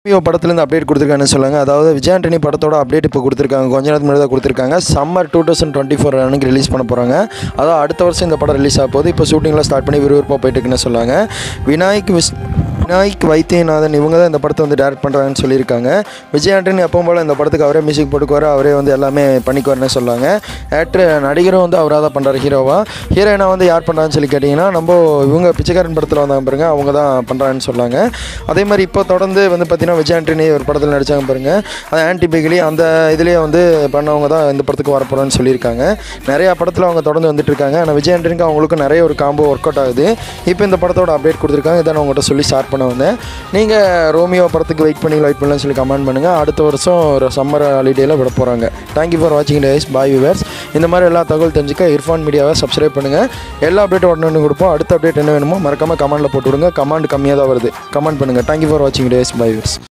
Romeo படத்துலேருந்து update கொடுத்துருக்காங்கன்னு சொல்லுவாங்க அதாவது விஜய் ஆண்டனி படத்தோட அப்டேட் இப்போ கொடுத்துருக்காங்க கொஞ்ச நேரத்துக்கு முன்னாடி தான் கொடுத்துருக்காங்க summer two thousand twenty four அன்னைக்கு ரிலீஸ் பண்ண போகிறாங்க அதாவது அடுத்த வருஷம் இந்த படம் ரிலீஸ் ஆக போகுது இப்போ ஷூட்டிங்லாம் ஸ்டார்ட் பண்ணி விறுவிறுப்பாக போயிட்டு இருக்குன்னு சொல்லுவாங்க விநாயக் விஸ் விநாயக் வைத்தியநாதன் இவங்க தான் இந்த படத்தை வந்து டேரக்ட் பண்ணுறாங்கன்னு சொல்லியிருக்காங்க விஜய் ஆண்டனி எப்பவும் போல் இந்த படத்துக்கு அவரே மியூசிக் போட்டுக்குவார் அவரே வந்து எல்லாமே பண்ணிக்குவார்னு சொல்லுவாங்க ஆக்டர் நடிகரும் வந்து அவராக தான் பண்ணுறாரு ஹீரோவாக ஹீரோயினா வந்து யார் பண்ணுறான்னு சொல்லி கேட்டிங்கன்னா நம்ம இவங்க பிச்சைக்காரன் படத்தில் வந்தாங்க பாருங்க அவங்க தான் பண்ணுறாங்கன்னு சொன்னாங்க அதே மாதிரி இப்போ தொடர்ந்து வந்து பார்த்தீங்கன்னா விஜய் ஆண்டனி ஒரு படத்தில் நடித்தாங்க பாருங்க அது ஆன்டி பிகிலி அந்த இதுலேயே வந்து பண்ணவங்க தான் இந்த படத்துக்கு வரப்போகிறோன்னு சொல்லியிருக்காங்க நிறையா படத்தில் அவங்க தொடர்ந்து வந்துட்டு இருக்காங்க ஆனால் விஜய் ஆண்டனிக்கு அவங்களுக்கும் நிறைய ஒரு காம்போ ஒர்க் அவுட் ஆகுது இப்போ இந்த படத்தோட அப்டேட் கொடுத்துருக்காங்க இதை நான் உங்கள்கிட்ட சொல்லி ஸ்டார்ட் பண்ண வந்தேன் நீங்கள் ரோமியோ படத்துக்கு வெயிட் பண்ணி வெயிட் பண்ணலாம்னு சொல்லி கமெண்ட் பண்ணுங்கள் அடுத்த வருஷம் ஒரு சம்மர் ஹாலிடேயில் விட போகிறாங்க தேங்க்யூ ஃபார் வாட்சிங் டேஸ் பாய் விவர்ஸ் இந்த மாதிரி எல்லா தகவல் தெரிஞ்சுக்க இர்ஃபான் மீடியாவை சப்ஸ்கிரைப் பண்ணுங்கள் எல்லா அப்டேட்டும் உடனே கொடுப்போம் அடுத்த அப்டேட் என்ன வேணுமோ மறக்காமல் கமெண்ட்டில் போட்டு விடுங்க கமெண்ட் கம்மியாக தான் வருது கமெண்ட் பண்ணுங்கள் தேங்க்யூ ஃபார் வாட்சிங் டேஸ் பாய் விவர்ஸ்